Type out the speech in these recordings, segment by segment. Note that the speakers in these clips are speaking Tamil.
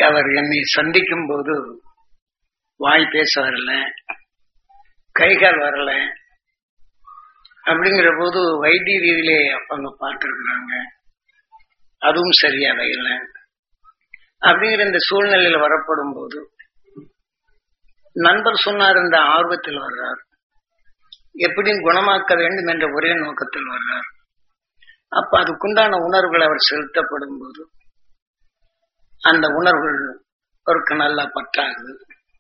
அவர் என்னை சந்திக்கும் போது வாய் பேச வரல கைகால் வரல அப்படிங்கிற போது வைத்திய ரீதியிலே அவங்க பார்த்திருக்கிறாங்க அதுவும் சரியாக இல்லை அப்படிங்கிற இந்த சூழ்நிலையில வரப்படும் போது நண்பர் சொன்னார் இந்த ஆர்வத்தில் வர்றார் எப்படியும் குணமாக்க வேண்டும் என்ற ஒரே நோக்கத்தில் வர்றார் அப்ப அதுக்குண்டான உணர்வுகள் அவர் செலுத்தப்படும் போது அந்த உணர்வுகள் அவருக்கு நல்லா பற்றாகுது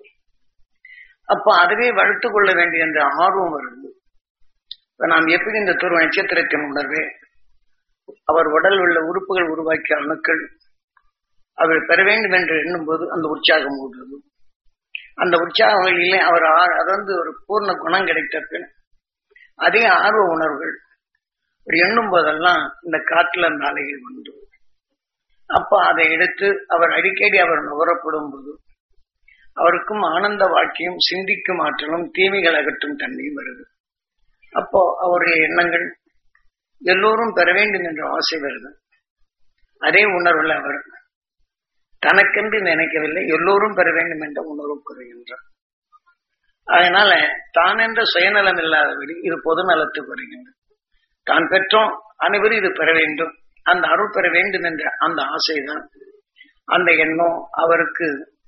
அப்ப அதுவே வளர்த்து கொள்ள வேண்டிய என்ற ஆர்வம் வருது இப்ப நாம் எப்படி இந்த துருவ நட்சத்திரத்தின் உணர்வே அவர் உடல் உள்ள உறுப்புகள் உருவாக்கிய அணுக்கள் அவர் பெற வேண்டும் என்று எண்ணும் போது அந்த உற்சாகம் ஊடுறது அந்த உற்சாக வழியிலே அவர் அறந்து ஒரு பூர்ண குணம் கிடைத்த பின் அதே ஆர்வ உணர்வுகள் எண்ணும் போதெல்லாம் இந்த காற்றுல அந்த அலைகள் உண்டு அப்ப அதை எடுத்து அவர் அடிக்கடி அவர் நுகரப்படும் போது அவருக்கும் ஆனந்த வாழ்க்கையும் சிந்திக்கும் ஆற்றலும் தீமைகள் அகற்றும் தன்மையும் வருது அப்போ அவருடைய எண்ணங்கள் எல்லோரும் பெற வேண்டும் என்ற ஆசை வருது அதே உணர்வுல அவர் தனக்கென்று நினைக்கவில்லை எல்லோரும் பெற வேண்டும் என்ற உணர்வு குறைகின்றார் அதனால தான் என்ற சுயநலம் இல்லாதபடி இது பொது நலத்துக்கு வருகின்றது தான் பெற்றோம் அனைவரும் இது பெற வேண்டும் அந்த அருள் பெற வேண்டும் என்ற அந்த ஆசைதான் அந்த எண்ணம் அவருக்கு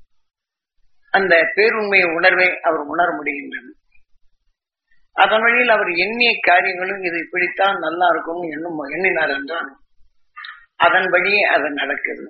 அந்த பேருண்மையை உணர்வை அவர் உணர முடிகின்றது அதன் வழியில் அவர் எண்ணிய காரியங்களும் இது இப்படித்தான் நல்லா இருக்கும்னு எண்ணும் எண்ணினார் என்றால் அதன் வழியே அது நடக்குது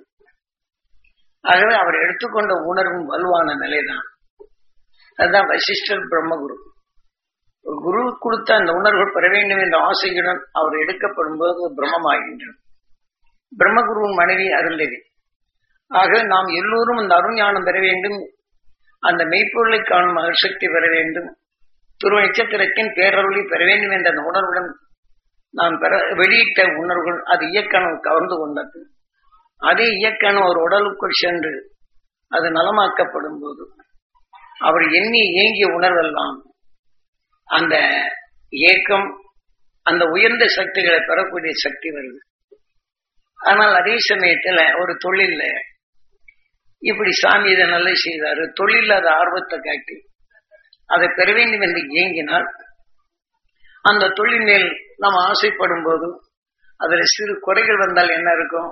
ஆகவே அவர் எடுத்துக்கொண்ட உணர்வும் வலுவான நிலைதான் அதுதான் வசிஷ்டர் பிரம்மகுரு குரு கொடுத்த அந்த உணர்வுகள் பெற வேண்டும் என்ற ஆசையுடன் அவர் எடுக்கப்படும் போது பிரம்மமாகின்றது பிரம்மகுருவின் மனைவி அருள்தேவி ஆக நாம் எல்லோரும் அந்த அருஞானம் பெற வேண்டும் அந்த மெய்ப்பொருளை காணும் அகசக்தி பெற வேண்டும் துருவ நட்சத்திரத்தின் பேரருளை பெற வேண்டும் என்ற அந்த உணர்வுடன் நாம் பெற வெளியிட்ட உணர்வுகள் அது இயக்கணம் கவர்ந்து கொண்டது அதே இயக்கணம் ஒரு உடலுக்குள் சென்று அது நலமாக்கப்படும் போது அவர் எண்ணி ஏங்கிய உணர்வெல்லாம் அந்த ஏக்கம் அந்த உயர்ந்த சக்திகளை பெறக்கூடிய சக்தி வருது ஆனால் அதே சமயத்துல ஒரு தொழில்ல இப்படி சாமி இதை நல்லா செய்தாரு தொழில் அது ஆர்வத்தை காட்டி அதை பெற வேண்டும் என்று இயங்கினால் அந்த தொழில் மேல் நாம் ஆசைப்படும் போது அதுல சிறு குறைகள் வந்தால் என்ன இருக்கும்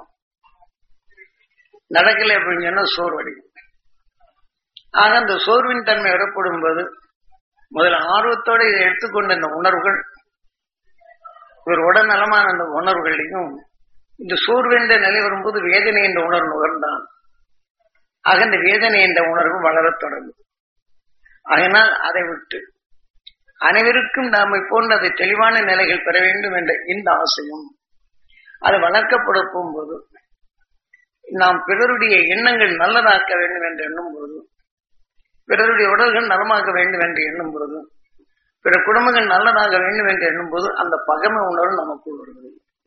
நடக்கலை அப்படின்னு சொன்னா சோர்வடையும் ஆக அந்த சோர்வின் தன்மை விடப்படும் போது முதல்ல ஆர்வத்தோட இதை எடுத்துக்கொண்ட இந்த உணர்வுகள் ஒரு உடல்நலமான அந்த உணர்வுகளையும் இந்த சோர்வென்ற நிலை வரும்போது வேதனை என்ற உணர்வு நுகர்ந்தான் ஆக இந்த வேதனை என்ற உணர்வு வளரத் தொடங்கும் அதனால் அதை விட்டு அனைவருக்கும் நாம போன்ற அதை தெளிவான நிலைகள் பெற வேண்டும் என்ற இந்த ஆசையும் அது வளர்க்கப்பட போகும்போது நாம் பிறருடைய எண்ணங்கள் நல்லதாக்க வேண்டும் என்று எண்ணும் போது பிறருடைய உடல்கள் நலமாக்க வேண்டும் என்று எண்ணும் போது பிற குடும்பங்கள் நல்லதாக வேண்டும் என்று எண்ணும் போது அந்த பகமை உணர்வு நமக்குள் வருகிறது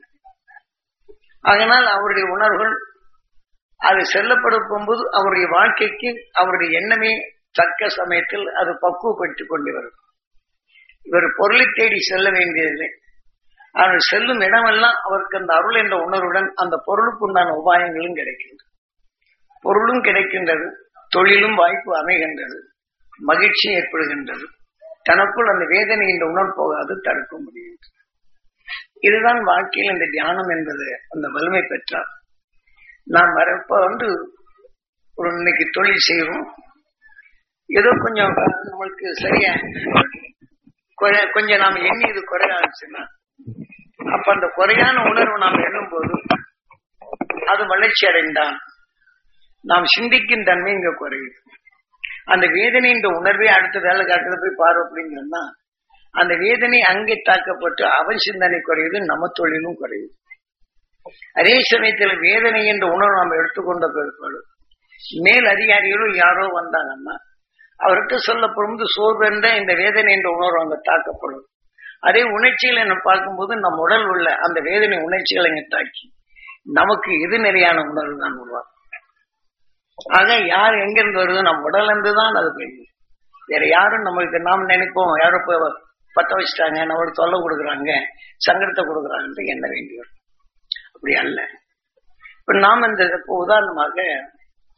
அதனால் அவருடைய உணர்வுகள் அது செல்லப்படும் போகும்போது அவருடைய வாழ்க்கைக்கு அவருடைய எண்ணமே தக்க சமயத்தில் அது பக்குவப்படுத்திக் கொண்டு வரும் இவர் பொருளை தேடி செல்ல வேண்டியதில்லை அவர் செல்லும் இடமெல்லாம் அவருக்கு அந்த அருள் என்ற உணர்வுடன் அந்த பொருளுக்கு உண்டான உபாயங்களும் கிடைக்கின்றது பொருளும் கிடைக்கின்றது தொழிலும் வாய்ப்பு அமைகின்றது மகிழ்ச்சி ஏற்படுகின்றது தனக்குள் அந்த வேதனை என்ற உணர்வு போகாது தடுக்க முடிகின்றது இதுதான் வாழ்க்கையில் இந்த தியானம் என்பது அந்த வலிமை பெற்றார் நாம் வரப்ப வந்து ஒரு இன்னைக்கு தொழில் செய்வோம் ஏதோ கொஞ்சம் நம்மளுக்கு சரியா கொஞ்சம் நாம் எண்ணி இது குறைய ஆரம்பிச்சுன்னா அப்ப அந்த குறையான உணர்வு நாம் எண்ணும் போது அது வளர்ச்சி அடைந்தான் நாம் சிந்திக்கும் தன்மை இங்க குறையுது அந்த வேதனை இந்த உணர்வே அடுத்த வேலை காட்டுறது போய் பாரு அப்படின்னு சொன்னா அந்த வேதனை அங்கே தாக்கப்பட்டு அவன் சிந்தனை குறையுது நம்ம தொழிலும் குறையுது அதே சமயத்தில் வேதனை என்ற உணர்வு நாம் எடுத்துக்கொண்ட பிற்பாடு மேல் அதிகாரிகளும் யாரோ வந்தாங்கன்னா அவர்கிட்ட சொல்லப்படும் சோர்வென்ற இந்த வேதனை என்ற உணர்வு அங்க தாக்கப்படும் அதே உணர்ச்சிகளை நம்ம பார்க்கும்போது நம் உடல் உள்ள அந்த வேதனை உணர்ச்சிகளை இங்க தாக்கி நமக்கு எது நிலையான உணர்வு தான் உருவாகும் ஆக யார் எங்கிருந்து வருது நம்ம உடல் இருந்து தான் அது பெய்யுது வேற யாரும் நம்மளுக்கு நாம் நினைப்போம் யாரோ போய் பத்த வச்சுட்டாங்க நம்மளுக்கு தொல்லை கொடுக்குறாங்க சங்கடத்தை கொடுக்குறாங்கன்ட்டு எண்ண வேண்டி வரும் அப்படி அல்ல இப்ப நாம் இந்த இப்போ உதாரணமாக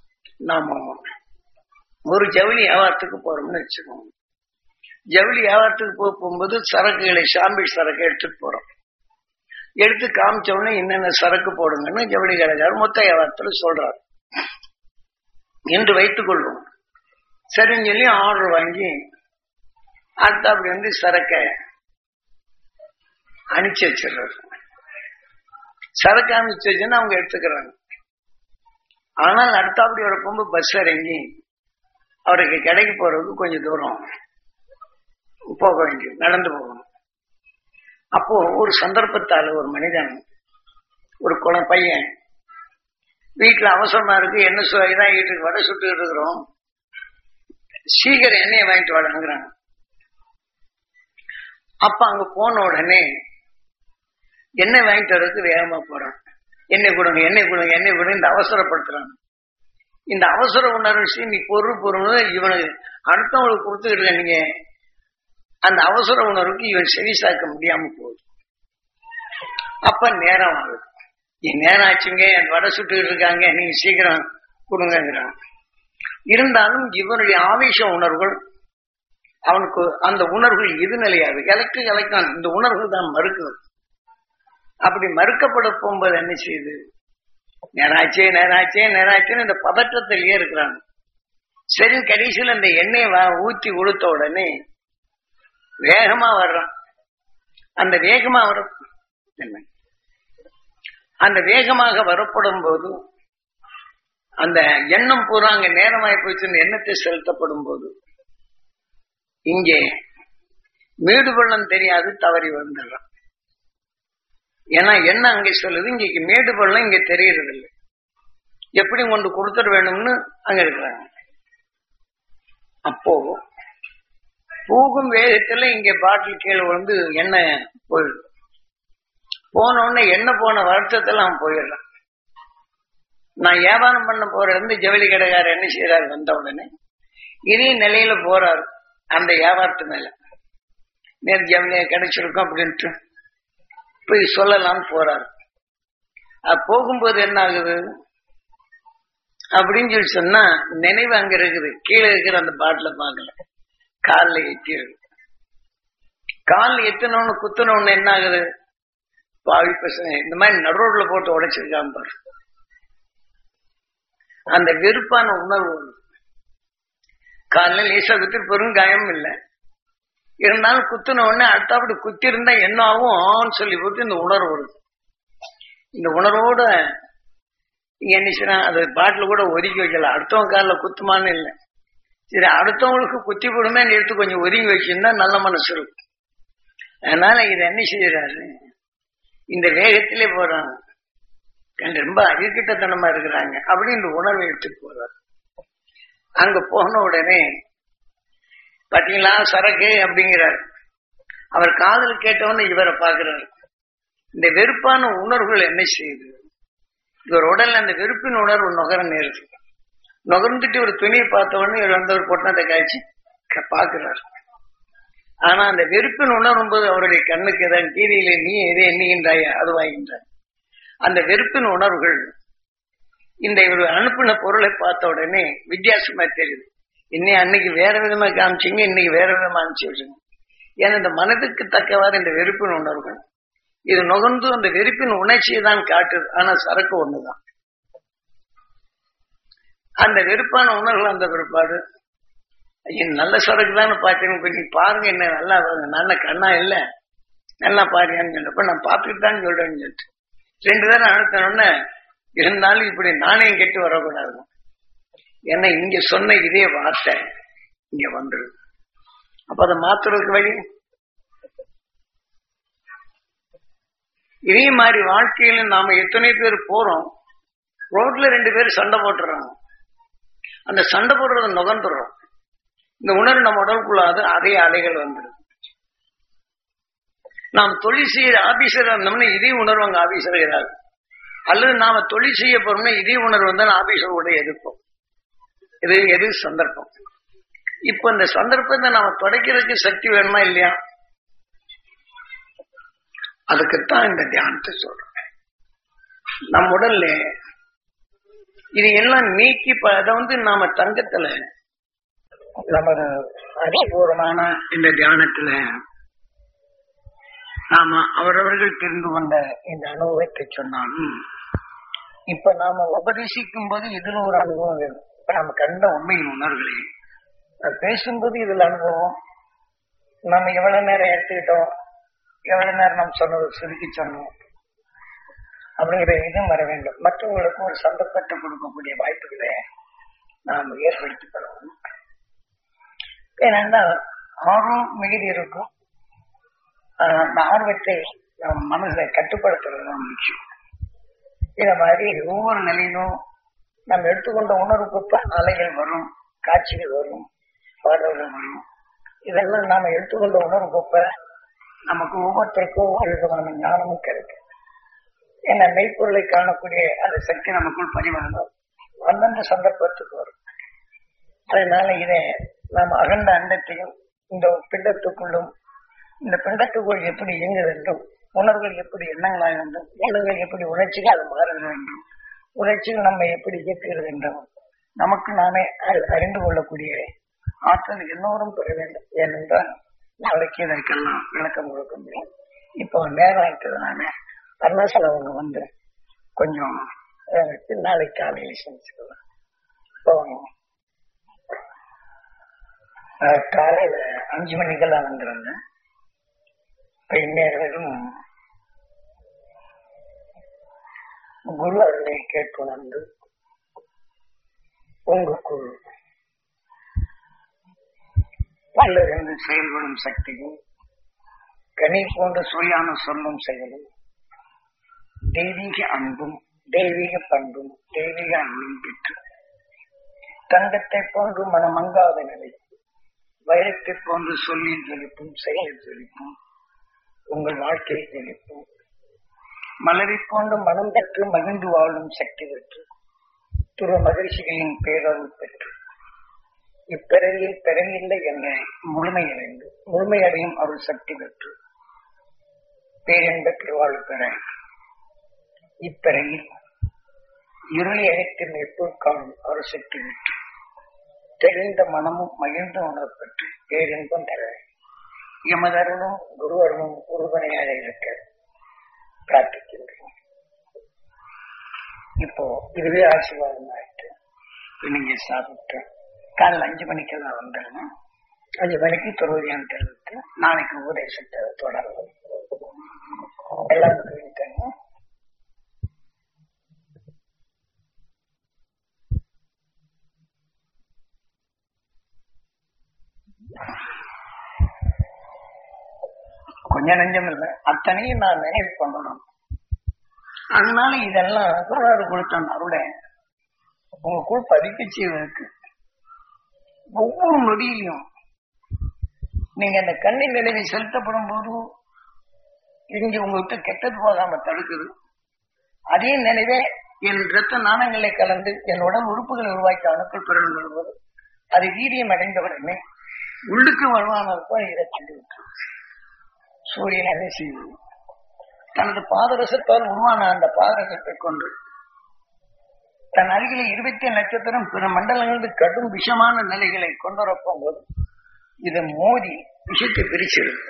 நாம ஒரு ஜவுளி வியாபாரத்துக்கு போறோம்னு வச்சுக்கோங்க ஜவுளி வியாபாரத்துக்கு போக போகும்போது சரக்குகளை சாம்பிள் சரக்கு எடுத்துட்டு போறோம் எடுத்து காமிச்ச உடனே என்னென்ன சரக்கு போடுங்கன்னு ஜவுளி கடைக்காரர் மொத்த வியாபாரத்துல சொல்றாரு என்று வைத்துக் கொள்வோம் சரின்னு சொல்லி ஆர்டர் வாங்கி அடுத்த அப்படி வந்து சரக்க அனுப்பிச்சு வச்சிடுறாரு சரக்கு அனுப்பிச்சு வச்சுன்னா அவங்க எடுத்துக்கிறாங்க ஆனால் அடுத்தாப்படி வரப்போது பஸ் இறங்கி அவருக்கு கடைக்கு போறதுக்கு கொஞ்சம் தூரம் போக வேண்டியது நடந்து போகணும் அப்போ ஒரு சந்தர்ப்பத்தால் ஒரு மனிதன் ஒரு குழந்தை பையன் வீட்டுல அவசரமா இருக்கு என்ன சொ இதான் வீட்டுக்கு வடை சுட்டுக்கிட்டு இருக்கிறோம் சீக்கிரம் எண்ணெயை வாங்கிட்டு வாடங்கிறாங்க அப்ப அங்க போன உடனே எண்ணெய் வாங்கிட்டு வர்றதுக்கு வேகமா போறான் எண்ணெய் கொடுங்க எண்ணெய் கொடுங்க எண்ணெய் கொடுங்க இந்த அவசரப்படுத்துறாங்க இந்த அவசர உணர்வு நீ பொருள் பொருள் இவனுக்கு அடுத்தவங்களுக்கு கொடுத்துக்கிட்டு நீங்க அந்த அவசர உணர்வுக்கு இவன் செவிசாக்க முடியாம போகுது அப்ப நேரம் ஆகுது என் நேரம் ஆச்சுங்க என் வடை சுட்டுக்கிட்டு இருக்காங்க நீங்க சீக்கிரம் கொடுங்கிறான் இருந்தாலும் இவனுடைய ஆவேச உணர்வுகள் அவனுக்கு அந்த உணர்வுகள் எது நிலையாது எனக்கு எலக்ட்ரான் இந்த உணர்வுகள் தான் மறுக்குது அப்படி மறுக்கப்பட போகும்போது என்ன செய்யுது நேராச்சே நேராச்சே நேராச்சேன்னு இந்த பதற்றத்திலேயே இருக்கிறாங்க சரி கடைசியில் அந்த எண்ணெயை வா ஊத்தி உளுத்த உடனே வேகமா வர்றான் அந்த வேகமா வர என்ன அந்த வேகமாக வரப்படும் போது அந்த எண்ணம் பூரா அங்க நேரமாய் போச்சுன்னு எண்ணத்தை செலுத்தப்படும் போது இங்கே மேடு பள்ளம் தெரியாது தவறி வந்துடுறான் ஏன்னா என்ன அங்கே சொல்லுது இங்க மேடு பள்ளம் இங்க தெரியறது இல்லை எப்படி கொண்டு கொடுத்துட வேணும்னு அங்க இருக்கிறாங்க அப்போ போகும் வேகத்துல இங்க பாட்டில் கீழே வந்து எண்ணெய் போயிடும் போன உடனே எண்ணெய் போன வருத்தத்துல அவன் போயிடுறான் நான் வியாபாரம் பண்ண போற இருந்து ஜவுளி கடைக்காரர் என்ன செய்யறாரு வந்த உடனே இதே நிலையில போறாரு அந்த வியாபாரத்து மேல நேர் ஜவுளியா கிடைச்சிருக்கும் அப்படின்ட்டு போய் சொல்லலாம்னு போறாரு அது போகும்போது என்ன ஆகுது அப்படின்னு சொல்லி சொன்னா நினைவு அங்க இருக்குது கீழே இருக்கிற அந்த பாட்டில பார்க்கல காலில் எத்திடுது காலில் எத்தினோன்னு குத்தினோன்னு என்ன ஆகுது பாவி பசங்க இந்த மாதிரி நடுரோட்ல போட்டு உடைச்சிருக்கான் பாரு அந்த வெறுப்பான உணர்வு காலில் லேசா குத்தி பெரும் காயம் இல்லை இருந்தாலும் குத்துன உடனே அடுத்தாப்படி குத்தி இருந்தா என்ன ஆகும் சொல்லி போட்டு இந்த உணர்வு வருது இந்த உணர்வோட என்ன செய்யறான் அது பாட்டில் கூட ஒதுக்கி வைக்கல அடுத்தவங்க காலில் குத்துமான்னு இல்லை சரி அடுத்தவங்களுக்கு குத்தி போடுமே எடுத்து கொஞ்சம் ஒதுங்கி வச்சிருந்தா நல்ல மனசு இருக்கும் அதனால இதை என்ன செய்யறாரு இந்த வேகத்திலே போறாங்க கண்டு ரொம்ப அழுக்கிட்டத்தனமா இருக்கிறாங்க அப்படி இந்த உணர்வை எடுத்துட்டு போறாரு அங்க போன உடனே பாத்தீங்களா சரக்கு அப்படிங்கிறார் அவர் காதல் கேட்டவொன்னு இவரை பாக்குறாரு இந்த வெறுப்பான உணர்வுகள் என்ன செய்யுது இவர் உடல்ல அந்த வெறுப்பின் உணர்வு நுகர நேருது நுகர்ந்துட்டு ஒரு துணியை பார்த்த உடனே இவர் வந்து ஒரு பொட்டணத்தை காய்ச்சி பாக்குறாரு ஆனா அந்த வெறுப்பின் உணரும் போது அவருடைய கண்ணுக்கு ஏதாவது டிவியில நீ எதை எண்ணுகின்றாய அது வாங்கின்றார் அந்த வெறுப்பின் உணர்வுகள் இந்த இவர் அனுப்பின பொருளை பார்த்த உடனே வித்தியாசமா தெரியுது இன்னை அன்னைக்கு வேற விதமா காமிச்சிங்க இன்னைக்கு வேற விதமா அனுப்பிச்சு விடுங்க ஏன்னா இந்த மனதுக்கு தக்கவாறு இந்த வெறுப்பின் உணர்வுகள் இது நுகர்ந்து அந்த வெறுப்பின் உணர்ச்சியை தான் காட்டுது ஆனா சரக்கு ஒண்ணுதான் அந்த வெறுப்பான உணர்வுகள் அந்த பிற்பாடு ஐயா நல்ல சரக்கு தானே பார்த்தேன் நீ பாருங்க என்ன நல்லா நல்ல கண்ணா இல்ல நல்லா பாருங்கன்னு சொன்னப்ப நான் பார்த்துட்டு தான் சொல்றேன்னு சொல்லிட்டு ரெண்டு தரம் அனுப்பினோடனே இருந்தாலும் இப்படி நாணயம் கெட்டு வரக்கூடாது ஏன்னா இங்க சொன்ன இதே வார்த்தை இங்க வந்துருது அப்ப அதை மாத்துறதுக்கு வழி இதே மாதிரி வாழ்க்கையில நாம எத்தனை பேர் போறோம் ரோட்ல ரெண்டு பேர் சண்டை போட்டுறாங்க அந்த சண்டை போடுறத நுகர்ந்துடுறோம் இந்த உணர்வு நம்ம உடலுக்குள்ளாது அதே அலைகள் வந்துடுது நாம் தொழில் செய்யற ஆபீசர் இருந்தோம்னா இதே உணர்வு அங்க ஆபீசர் இராது அல்லது நாம தொழில் செய்ய போறோம்னா இதே உணர்வு வந்தால் ஆபீசரோட எதிர்ப்போம் இது எது சந்தர்ப்பம் இப்ப இந்த சந்தர்ப்பத்தை நாம தொடக்கிறதுக்கு சக்தி வேணுமா இல்லையா அதுக்குத்தான் இந்த தியானத்தை சொல்றேன் நம் உடல்ல இது எல்லாம் நீக்கி இப்ப அதை வந்து நாம தங்கத்துல நமது அறிபூர்வமான இந்த தியானத்துல நாம அவரவர்கள் தெரிந்து கொண்ட இந்த அனுபவத்தை சொன்னாலும் இப்ப நாம உபதேசிக்கும் போது இதுல ஒரு அனுபவம் வேணும் இப்ப நம்ம கண்ட உண்மையின் உணர்வுகளே நான் பேசும்போது இதுல அனுபவம் நம்ம எவ்வளவு நேரம் எடுத்துக்கிட்டோம் எவ்வளவு நேரம் நம்ம சொன்னது சுருக்கி சொன்னோம் அப்படிங்கிற இதுவும் வர வேண்டும் மற்றவங்களுக்கு ஒரு சந்தர்ப்பத்தை கொடுக்கக்கூடிய வாய்ப்புகளை நாம் ஏற்படுத்திக் கொள்ளணும் ஏனென்றால் ஆர்வம் மிகுதி இருக்கும் ஆஹ் அந்த ஆர்வத்தை நம் மனதை கட்டுப்படுத்துறது தான் முக்கியம் இத மாதிரி ஒவ்வொரு நிலையிலும் நம்ம எடுத்துக்கொண்ட உணர்வுக்கு அலைகள் வரும் காட்சிகள் வரும் பாடல்கள் வரும் இதெல்லாம் நாம எடுத்துக்கொண்ட உணர்வுக்கு நமக்கு ஒவ்வொருத்தருக்கும் ஒவ்வொரு விதமான ஞானமும் கிடைக்கும் ஏன்னா மெய்ப்பொருளை காணக்கூடிய அந்த சக்தி நமக்குள் பதிவாகும் அந்தந்த சந்தர்ப்பத்துக்கு வரும் அதனால இதை நாம் அகண்ட அண்டத்தையும் இந்த பிண்டத்துக்குள்ளும் இந்த பிண்டத்துக்குள் எப்படி இயங்க வேண்டும் உணர்வுகள் எப்படி எண்ணங்களாக வேண்டும் எண்ணங்கள் எப்படி உணர்ச்சிகள் அது மாறுக வேண்டும் உணர்ச்சிகள் நம்ம எப்படி இயக்குகிறது என்றும் நமக்கு நாமே அது அறிந்து கொள்ளக்கூடிய ஆற்றல் எல்லோரும் பெற வேண்டும் ஏனென்றால் நாளைக்கு இதற்கெல்லாம் விளக்கம் கொடுக்க முடியும் இப்போ நேரம் இருக்கிறதுனால அருணாசலம் அவங்க வந்து கொஞ்சம் அஹ், நாளைக்கு காலையில் செஞ்சுக்கலாம் இப்போ அஹ், காலையில அஞ்சு மணிக்கெல்லாம் வந்திருந்தேன் இப்ப இந்நேரம் குரு அவர்களை கேட்டுணர்ந்து உங்களுக்குள் பல்லிருந்து செயல்படும் சக்தியும் கனி போன்ற சுவையான சொல்லும் செயலும் தெய்வீக அன்பும் தெய்வீக பண்பும் தெய்வீக அன்பும் பெற்று தங்கத்தை போன்று மனமங்காத நிலை வைரத்தை போன்று சொல்லில் ஜொலிப்பும் செயலில் ஜொலிப்பும் உங்கள் வாழ்க்கையை ஜொலிப்பும் மலரை போன்று மனம் பெற்று மகிழ்ந்து வாழும் சக்தி பெற்று துருவ மகிழ்ச்சிகளின் பேரருள் பெற்று இப்பிறவியில் பிறவில்லை என்ற முழுமையடைந்து முழுமையடையும் அருள் சக்தி பெற்று பேரின்ப திருவாழ்வு பெற இப்பிறவில் இருளை அழைத்து மேற்கோள் காணும் அருள் சக்தி பெற்று தெளிந்த மனமும் மகிழ்ந்த உணரப்பட்டு பேரின்பம் தர எமது அருளும் குரு அருளும் உறுதுணையாக இருக்க பிரார்த்திக்கின்றேன் இப்போ இதுவே ஆசீர்வாதம் ஆயிட்டு இப்ப நீங்க சாப்பிட்டு காலைல அஞ்சு மணிக்கெல்லாம் வந்துடணும் அஞ்சு மணிக்கு துறவியான் தெரிவித்து நாளைக்கு உபதேசத்தை தொடரும் எல்லாம் தெரிவித்தாங்க கொஞ்சம் நெஞ்சம் இல்லை அத்தனையும் நான் நினைவு பண்ணணும் அதனால இதெல்லாம் குருவாரு கொடுத்த அருளை உங்களுக்குள் பதிக்க செய்வதற்கு ஒவ்வொரு நொடியிலும் நீங்க அந்த கண்ணின் நிலையை செலுத்தப்படும் போது இங்க உங்ககிட்ட கெட்டது போகாம தடுக்குது அதே நினைவே என் ரத்த நாணங்களை கலந்து என் உடல் உறுப்புகளை உருவாக்கி அணுக்கள் பிறகு வரும்போது அது வீரியம் அடைந்தவுடனே உள்ளுக்கு வருவானதுக்கும் இதை தள்ளி விட்டு சூரியன் அதை செய்வது தனது பாதரசத்தால் உருவான அந்த பாதரசத்தை கொண்டு தன் அருகிலே இருபத்தி நட்சத்திரம் பிற மண்டலங்களுக்கு கடும் விஷமான நிலைகளை கொண்டு வரப்போம் போது இதை மோதி விஷத்தை பிரிச்சிருது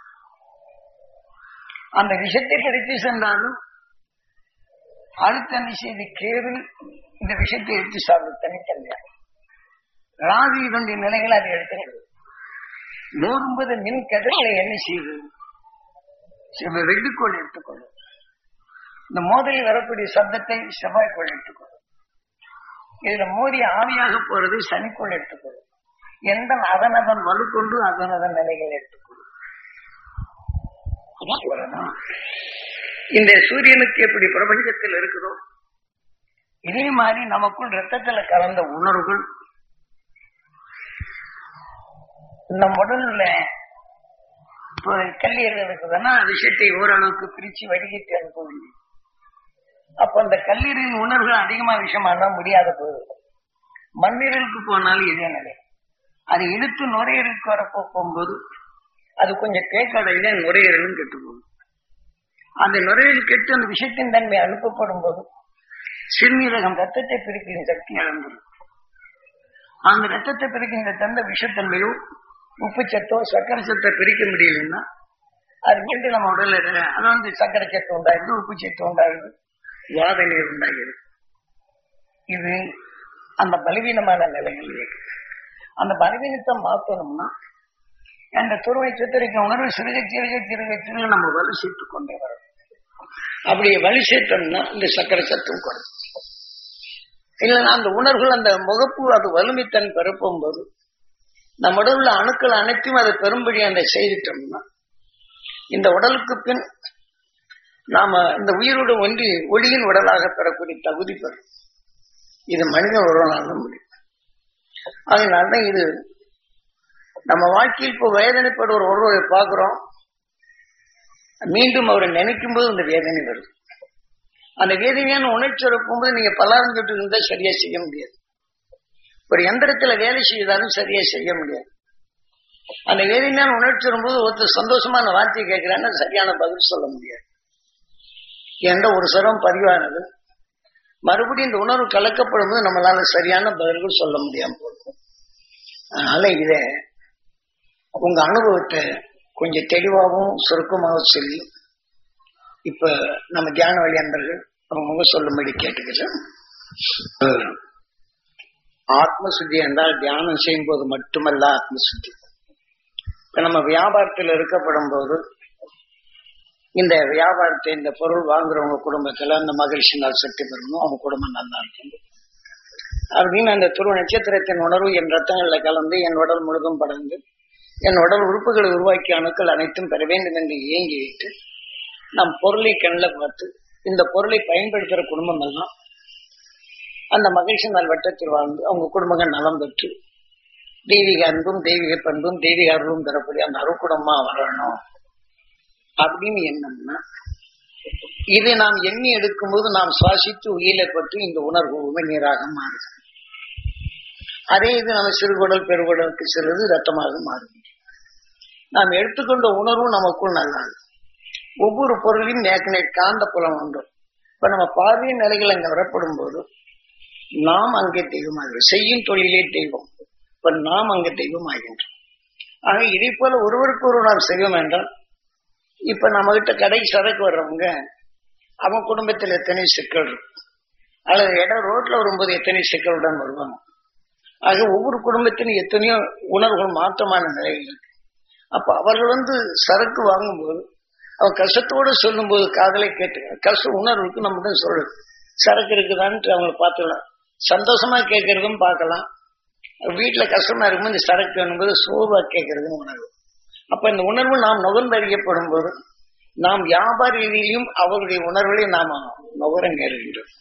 அந்த விஷத்தை பிரித்து சென்றாலும் அடுத்த நிஷேதி கேது இந்த விஷத்தை எடுத்து சாப்பிட தனித்தனியாக ராகு இதனுடைய நிலைகளை அதை எடுக்கிறது நூறும்பது மின் கதிர்களை என்ன செய்யுது சில வெள்ளிக்கோள் எடுத்துக்கொள்ளும் இந்த மோதலில் வரக்கூடிய சப்தத்தை செவ்வாய்க்கோள் எடுத்துக்கொள்ளும் இதுல மோதி ஆவியாக போறது சனிக்கோள் எடுத்துக்கொள்ளும் எந்த அதன் அதன் வலுக்கொண்டு அதன் அதன் நிலைகள் எடுத்துக்கொள்ளும் இவ்வளவுதான். இந்த சூரியனுக்கு எப்படி பிரபஞ்சத்தில் இருக்குதோ இதே மாதிரி நமக்குள் ரத்தத்துல கலந்த உணர்வுகள் நம் உடல்ல இப்போ கல்லீரல் இருக்குதுன்னா விஷயத்தை ஓரளவுக்கு பிரிச்சு வடிகட்டி அனுப்ப முடியும் அப்ப அந்த கல்லீரலின் உணர்வுகள் அதிகமா விஷயமானா முடியாத போகுது மண்ணீரலுக்கு போனாலும் இதே நிலை அது இழுத்து நுரையீரலுக்கு வரப்போ போகும்போது அது கொஞ்சம் தேக்கடையில நுரையீரலும் கெட்டு போகும் அந்த நுரையீரல் கெட்டு அந்த விஷயத்தின் தன்மை அனுப்பப்படும் போது சிறுநீரகம் ரத்தத்தை பிரிக்கின்ற சக்தி இழந்துள்ளது அந்த ரத்தத்தை பிரிக்கின்ற தந்த விஷத்தன்மையோ உப்பு சத்தோ சர்க்கரை சத்தை பிரிக்க முடியலன்னா அது மீண்டும் நம்ம உடல்ல இருக்கிற அது வந்து சர்க்கரை சத்து உண்டாகுது உப்பு சத்து உண்டாகுது வாத நீர் உண்டாகுது இது அந்த பலவீனமான நிலைகள் இருக்கு அந்த பலவீனத்தை மாற்றணும்னா அந்த துருவை சித்தரிக்க உணர்வு சிறுக சிறுக சிறுக சிறுக நம்ம வலு சேர்த்து கொண்டே வரும் அப்படி வலு சேர்த்தோம்னா இந்த சர்க்கரை சத்தும் குறையும் இல்லைன்னா அந்த உணர்வுகள் அந்த முகப்பு அது வலிமைத்தன் பெருப்பும் போது நம்ம உடல் உள்ள அணுக்கள் அனைத்தையும் அதை பெரும்படி அந்த செய்துட்டோம்னா இந்த உடலுக்கு பின் நாம இந்த உயிரோடு ஒன்றி ஒளியின் உடலாக பெறக்கூடிய தகுதி பெறும் இது மனித உறவுனால முடியும் அதனால்தான் இது நம்ம வாழ்க்கையில் இப்போ வேதனைப்பட ஒரு ஒருவரை பார்க்கிறோம் மீண்டும் அவரை நினைக்கும் போது அந்த வேதனை வருது அந்த வேதனையான உணர்ச்சி போகும்போது நீங்க பல்லாரம் தொட்டு இருந்தா சரியா செய்ய முடியாது ஒரு எந்திரத்துல வேலை செய்தாலும் சரியா செய்ய முடியாது அந்த வேதனையான உணர்ச்சி வரும்போது ஒருத்தர் சந்தோஷமான வார்த்தையை கேட்கிறான்னு சரியான பதில் சொல்ல முடியாது என்ற ஒரு சிரம் பதிவானது மறுபடியும் இந்த உணர்வு கலக்கப்படும் போது நம்மளால சரியான பதில்கள் சொல்ல முடியாம போகும் அதனால இத உங்க அனுபவத்தை கொஞ்சம் தெளிவாகவும் சுருக்கமாகவும் சொல்லி இப்ப நம்ம தியான வழி அன்பர்கள் அவங்க சொல்லும்படி கேட்டுக்கிறேன் ஆத்ம சுத்தி என்றால் தியானம் செய்யும் போது மட்டுமல்ல ஆத்ம சுத்தி இப்ப நம்ம வியாபாரத்தில் இருக்கப்படும் போது இந்த வியாபாரத்தை இந்த பொருள் வாங்குறவங்க குடும்பத்துல அந்த மகிழ்ச்சி நாள் சக்தி பெறணும் அவங்க குடும்பம் நல்லா இருக்கும் அப்படின்னு அந்த துருவ நட்சத்திரத்தின் உணர்வு என் ரத்தங்கள்ல கலந்து என் உடல் முழுதும் படர்ந்து என் உடல் உறுப்புகளை உருவாக்கிய அணுக்கள் அனைத்தும் பெற வேண்டும் என்று ஏங்கி வைத்து நம் பொருளை கண்ணில் பார்த்து இந்த பொருளை பயன்படுத்துகிற குடும்பம் எல்லாம் அந்த மகிழ்ச்சி நாள் வட்டத்தில் வாழ்ந்து அவங்க குடும்பங்கள் நலம் பெற்று தெய்வீக அன்பும் தெய்வீக பண்பும் தெய்வீக அருளும் பெறக்கூடிய அந்த அருக்குடமா வரணும் அப்படின்னு என்னன்னா இதை நாம் எண்ணி எடுக்கும்போது நாம் சுவாசித்து உயிரை பற்றி இந்த உணர்வு உமிழ்நீராக மாறுது அதே இது நம்ம சிறுகுடல் பெருகுடலுக்கு செல்வது ரத்தமாக மாறுது நாம் எடுத்துக்கொண்ட உணர்வு நமக்குள் நல்லாது ஒவ்வொரு பொருளையும் நேக்கு காந்த புலம் உண்டு இப்ப நம்ம பார்வையின் நிலைகள் அங்க வரப்படும் போது நாம் அங்கே தெய்வமாகிறோம் செய்யும் தொழிலே தெய்வம் இப்ப நாம் அங்கே தெய்வம் ஆகின்றோம் ஆக இதே போல ஒருவருக்கு ஒரு நாம் செய்வோம் என்றால் இப்ப நம்ம கிட்ட கடை சரக்கு வர்றவங்க அவன் குடும்பத்தில் எத்தனை சிக்கல் இருக்கும் அல்லது இடம் ரோட்ல வரும்போது எத்தனை சிக்கலுடன் வருவாங்க ஆக ஒவ்வொரு குடும்பத்திலும் எத்தனையோ உணர்வுகள் மாற்றமான நிலைகள் இருக்கு அப்ப அவர்கள் வந்து சரக்கு வாங்கும்போது அவன் கஷ்டத்தோடு சொல்லும்போது காதலை கேட்டு கஷ்ட உணர்வுக்கு நம்ம தான் சொல்றது சரக்கு இருக்குதான்ட்டு அவங்களை பார்த்துக்கலாம் சந்தோஷமா கேட்கறதும் பார்க்கலாம் வீட்டுல கஷ்டமா இருக்கும்போது இந்த சரக்கு வேணும்போது சோர்வா கேட்கறதும் உணர்வு அப்ப இந்த உணர்வு நாம் நுகர்ந்தறியப்படும் போது நாம் வியாபார ரீதியிலும் அவருடைய உணர்வுகளை நாம நுகர நேருகின்றோம்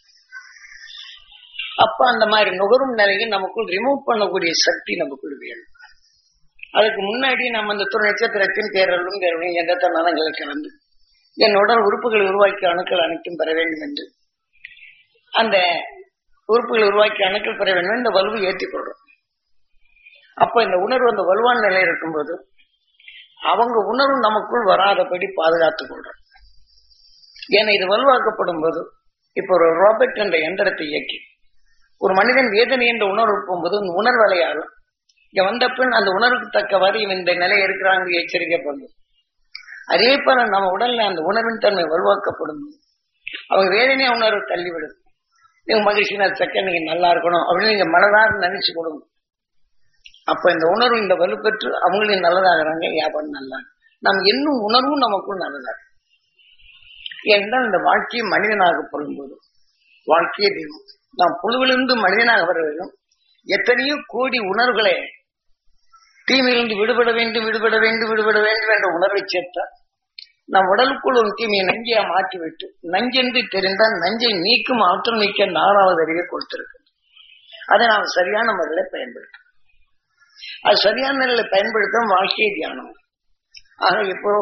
அப்ப அந்த மாதிரி நுகரும் நிலையை நமக்குள் ரிமூவ் பண்ணக்கூடிய சக்தி நமக்குள் வேணும் அதுக்கு முன்னாடி நம்ம அந்த துணை நட்சத்திரத்தின் பேரலும் பேரலும் எந்த நலங்களை கலந்து என் உடல் உறுப்புகளை உருவாக்கிய அணுக்கள் அனைத்தும் பெற வேண்டும் என்று அந்த உறுப்புகளை உருவாக்கிய அணுக்கள் பெற வேண்டும் இந்த வலுவை ஏற்றிக் கொள்றோம் அப்ப இந்த உணர்வு அந்த வலுவான நிலை இருக்கும்போது அவங்க உணர்வு நமக்குள் வராதபடி பாதுகாத்துக் கொள்றோம் ஏன்னா இது வலுவாக்கப்படும் போது இப்ப ஒரு ராபர்ட் என்ற எந்திரத்தை இயக்கி ஒரு மனிதன் வேதனை என்ற உணர்வு போகும்போது அந்த உணர்வு அலையாலும் இங்க வந்த பின் அந்த உணர்வுக்கு தக்கவாறு இவன் இந்த நிலை இருக்கிறாங்க எச்சரிக்கை பண்ணும் அதே போல நம்ம உடல்ல அந்த உணர்வின் தன்மை வலுவாக்கப்படும் அவங்க வேதனையா உணர்வு தள்ளிவிடும் நீங்க மகிழ்ச்சி நான் சக்க நீங்க நல்லா இருக்கணும் அப்படின்னு நீங்க மனதார நினைச்சு கொடுங்க அப்ப இந்த உணர்வு இந்த வலுப்பெற்று அவங்களையும் நல்லதாகிறாங்க வியாபாரம் நல்லா நாம் இன்னும் உணர்வும் நமக்குள் நல்லதா ஏனென்றால் இந்த வாழ்க்கையை மனிதனாக போது வாழ்க்கையே தெய்வம் நாம் புழுவிலிருந்து மனிதனாக வர வேண்டும் எத்தனையோ கோடி உணர்வுகளை தீமையிலிருந்து விடுபட வேண்டும் விடுபட வேண்டும் விடுபட வேண்டும் என்ற உணர்வை சேர்த்தால் நம் உடலுக்குள் ஒரு தீமையை நஞ்சியா மாற்றிவிட்டு நஞ்சென்று தெரிந்தால் நஞ்சை நீக்கும் ஆற்றல் நீக்க நாலாவது அறிவை கொடுத்திருக்கு அதை நாம் சரியான முறையில் பயன்படுத்தும் அது சரியான நிலையில் பயன்படுத்தும் வாழ்க்கையை தியானம் ஆக இப்போ